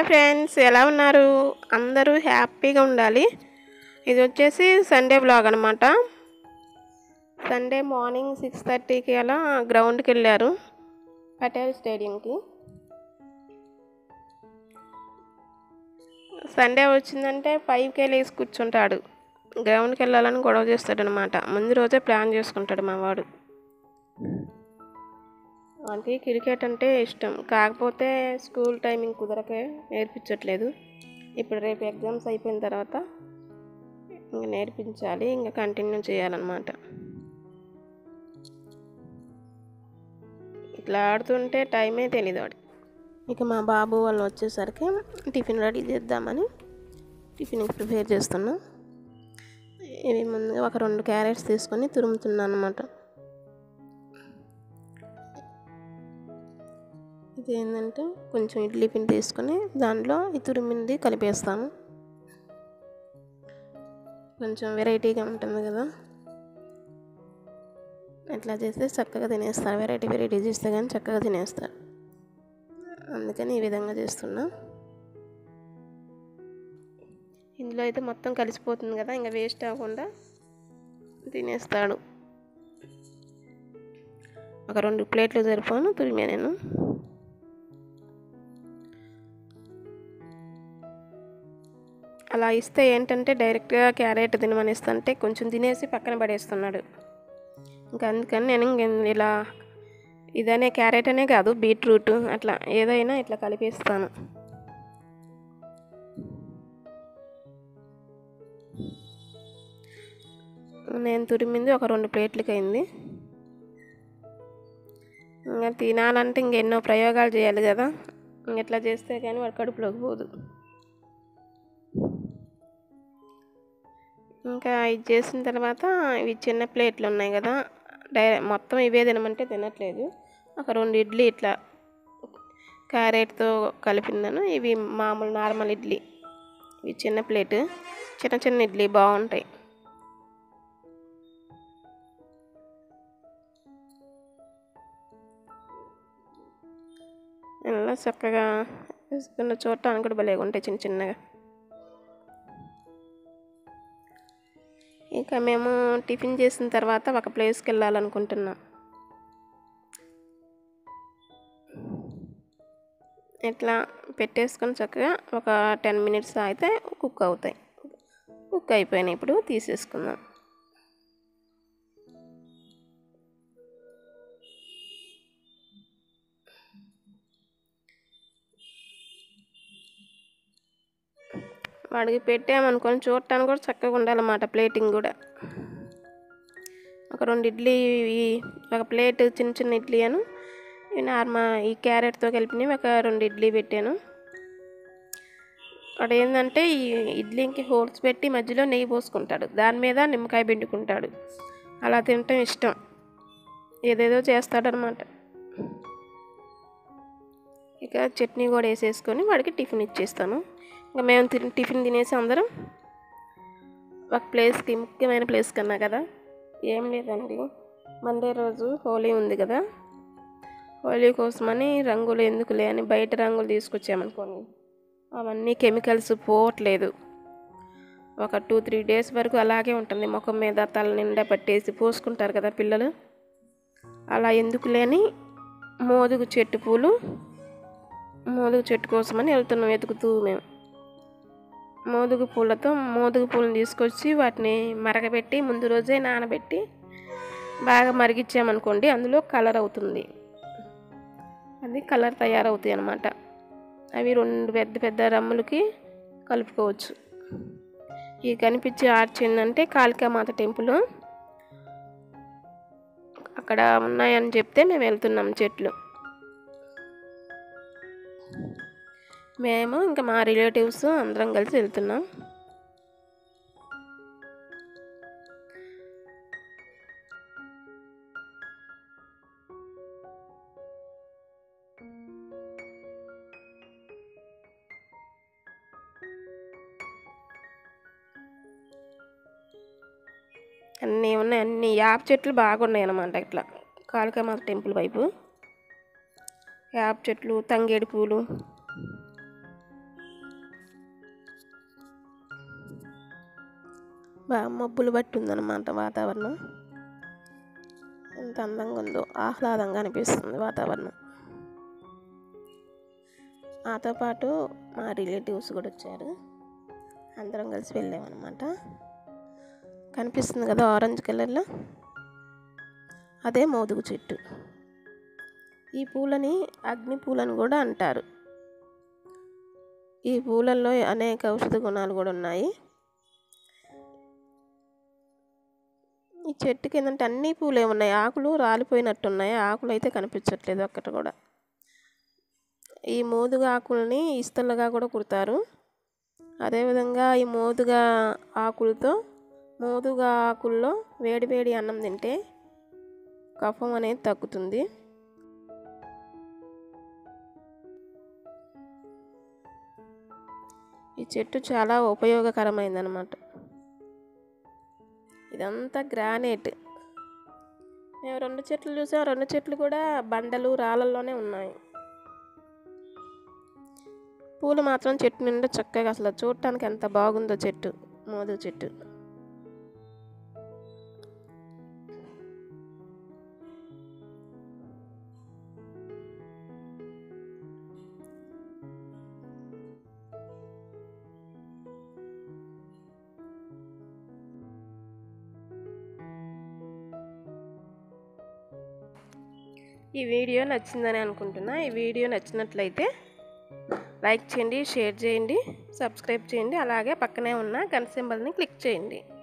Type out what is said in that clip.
friends ఎలా ఉన్నారు అందరూ హ్యాపీగా ఉండాలి ఇది వచ్చేసి సండే బ్లాగ్ అనమాట సండే మార్నింగ్ సిక్స్ థర్టీకి అలా గ్రౌండ్కి వెళ్ళారు పటేల్ స్టేడియంకి సండే వచ్చిందంటే ఫైవ్కే లేసి కూర్చుంటాడు గ్రౌండ్కి వెళ్ళాలని గొడవ చేస్తాడు అనమాట ముందు రోజే ప్లాన్ చేసుకుంటాడు మా వాడు వానికి క్రికెట్ అంటే ఇష్టం కాకపోతే స్కూల్ టైమింగ్ కుదరకే నేర్పించట్లేదు ఇప్పుడు రేపు ఎగ్జామ్స్ అయిపోయిన తర్వాత ఇంకా నేర్పించాలి ఇంకా కంటిన్యూ చేయాలన్నమాట ఇట్లా ఆడుతుంటే టైమే తెలీదు వాడు ఇక మా బాబు వాళ్ళు వచ్చేసరికి టిఫిన్ రెడీ చేద్దామని టిఫిన్ ప్రిపేర్ చేస్తున్నా ఇవి ముందుగా ఒక రెండు క్యారెట్స్ తీసుకొని తురుముతున్నాను అనమాట ఇది ఏంటంటే కొంచెం ఇడ్లీ పిండి తీసుకొని దాంట్లో ఈ తురిమింది కలిపేస్తాము కొంచెం వెరైటీగా ఉంటుంది కదా ఇట్లా చేస్తే చక్కగా తినేస్తారు వెరైటీ వెరైటీ చేస్తే కానీ చక్కగా తినేస్తారు అందుకని ఈ విధంగా చేస్తున్నా ఇందులో అయితే మొత్తం కలిసిపోతుంది కదా ఇంకా వేస్ట్ అవ్వకుండా తినేస్తాడు ఒక రెండు ప్లేట్లు సరిపోను తురిమే నేను అలా ఇస్తే ఏంటంటే డైరెక్ట్గా క్యారెట్ తినమనిస్తుంటే కొంచెం తినేసి పక్కన పడేస్తున్నాడు ఇంకా అందుకని నేను ఇంక ఇలా ఇదనే క్యారెట్ అనే కాదు బీట్రూట్ అట్లా ఏదైనా ఇట్లా కలిపేస్తాను నేను తురిమింది ఒక రెండు ప్లేట్లకి అయింది ఇంకా తినాలంటే ఇంకెన్నో ప్రయోగాలు చేయాలి కదా ఇంకెట్లా చేస్తే కానీ వాడు కడుపులోకి పోదు ఇంకా ఇది చేసిన తర్వాత ఇవి చిన్న ప్లేట్లు ఉన్నాయి కదా డై మొత్తం ఇవే తినమంటే తినట్లేదు ఒక రెండు ఇడ్లీ ఇట్లా క్యారెట్తో కలిపినాను ఇవి మామూలు నార్మల్ ఇడ్లీ ఇవి చిన్న ప్లేట్ చిన్న చిన్న ఇడ్లీ బాగుంటాయి ఇలా చక్కగా వేసుకున్న చూడటానికి కూడా భలేగా ఉంటాయి చిన్న చిన్నగా ఇక మేము టిఫిన్ చేసిన తర్వాత ఒక ప్లేస్కి వెళ్ళాలనుకుంటున్నాం ఇట్లా పెట్టేసుకొని చక్కగా ఒక టెన్ మినిట్స్ అయితే కుక్ అవుతాయి కుక్ అయిపోయినాయి ఇప్పుడు తీసేసుకుందాం వాడికి పెట్టామనుకొని చూడటానికి కూడా చక్కగా ఉండాలన్నమాట ప్లేటింగ్ కూడా ఒక రెండు ఇడ్లీ ఒక ప్లేట్ చిన్న చిన్న ఇడ్లీ అను నార్మల్ ఈ క్యారెట్తో కలిపినవి ఒక రెండు ఇడ్లీ పెట్టాను వాడు ఏంటంటే ఈ ఇడ్లీకి హోల్స్ పెట్టి మధ్యలో నెయ్యి పోసుకుంటాడు దాని మీద నిమ్మకాయ పిండుకుంటాడు అలా తినటం ఇష్టం ఏదేదో చేస్తాడనమాట ఇక చట్నీ కూడా వేసేసుకొని వాడికి టిఫిన్ ఇచ్చేస్తాను ఇంకా మేము తిని టిఫిన్ తినేసి అందరం ఒక ప్లేస్కి ముఖ్యమైన ప్లేస్ కన్నా కదా ఏం లేదండి మండే రోజు హోలీ ఉంది కదా హోలీ కోసమని రంగులు ఎందుకులే అని బయట రంగులు తీసుకొచ్చామనుకోండి అవన్నీ కెమికల్స్ పోవట్లేదు ఒక టూ త్రీ డేస్ వరకు అలాగే ఉంటుంది ముఖం మీద తల నిండా పట్టేసి పోసుకుంటారు కదా పిల్లలు అలా ఎందుకులే అని మోదుగు చెట్టు పూలు మోదుగు చెట్టు కోసమని వెళ్తున్నాం వెతుకుతూ మేము మోదుగు పూలతో మోదుగు పూలను తీసుకొచ్చి వాటిని మరగబెట్టి ముందు రోజే నానబెట్టి బాగా మరిగించామనుకోండి అందులో కలర్ అవుతుంది అది కలర్ తయారవుతాయి అన్నమాట అవి రెండు పెద్ద పెద్ద రమ్ములకి కలుపుకోవచ్చు ఈ కనిపించే ఆర్చ్ ఏంటంటే కాళికామాత టెంపుల్ అక్కడ ఉన్నాయని చెప్తే మేము వెళ్తున్నాం చెట్లు మేము ఇంకా మా రిలేటివ్స్ అందరం కలిసి వెళ్తున్నాం అన్నీ ఉన్నాయి అన్ని యాప్ చెట్లు బాగున్నాయి అన్నమాట ఇట్లా కాళికామాత టెంపుల్ వైపు యాప్ చెట్లు తంగేడు పూలు బాగా మబ్బులు బట్టి ఉందన్నమాట వాతావరణం ఎంత అందంగా ఉందో ఆహ్లాదంగా అనిపిస్తుంది వాతావరణం నాతో పాటు మా రిలేటివ్స్ కూడా వచ్చారు అందరం కలిసి వెళ్ళామన్నమాట కనిపిస్తుంది కదా ఆరెంజ్ కలర్లో అదే మోదుగు చెట్టు ఈ పూలని అగ్ని పూలని కూడా అంటారు ఈ పూలల్లో అనేక ఔషధ గుణాలు కూడా ఉన్నాయి ఈ చెట్టుకి ఏంటంటే అన్ని పూలే ఉన్నాయి ఆకులు రాలిపోయినట్టున్నాయి ఆకులు అయితే కనిపించట్లేదు ఒక్కటి కూడా ఈ మోదుగా ఆకుల్ని ఇస్తలుగా కూడా కుడతారు అదేవిధంగా ఈ మోదుగా ఆకులతో మోదుగా ఆకుల్లో వేడి వేడి అన్నం తింటే కఫం అనేది తగ్గుతుంది ఈ చెట్టు చాలా ఉపయోగకరమైందనమాట ఇదంతా గ్రానైట్ మేము రెండు చెట్లు చూసాం రెండు చెట్లు కూడా బండలు రాళ్ళల్లోనే ఉన్నాయి పూలు మాత్రం చెట్టు నిండా చక్కగా అసలు చూడటానికి ఎంత బాగుందో చెట్టు మోదు చెట్టు ఈ వీడియో నచ్చిందని అనుకుంటున్నా ఈ వీడియో నచ్చినట్లయితే లైక్ చేయండి షేర్ చేయండి సబ్స్క్రైబ్ చేయండి అలాగే పక్కనే ఉన్న గంట సింబల్ని క్లిక్ చేయండి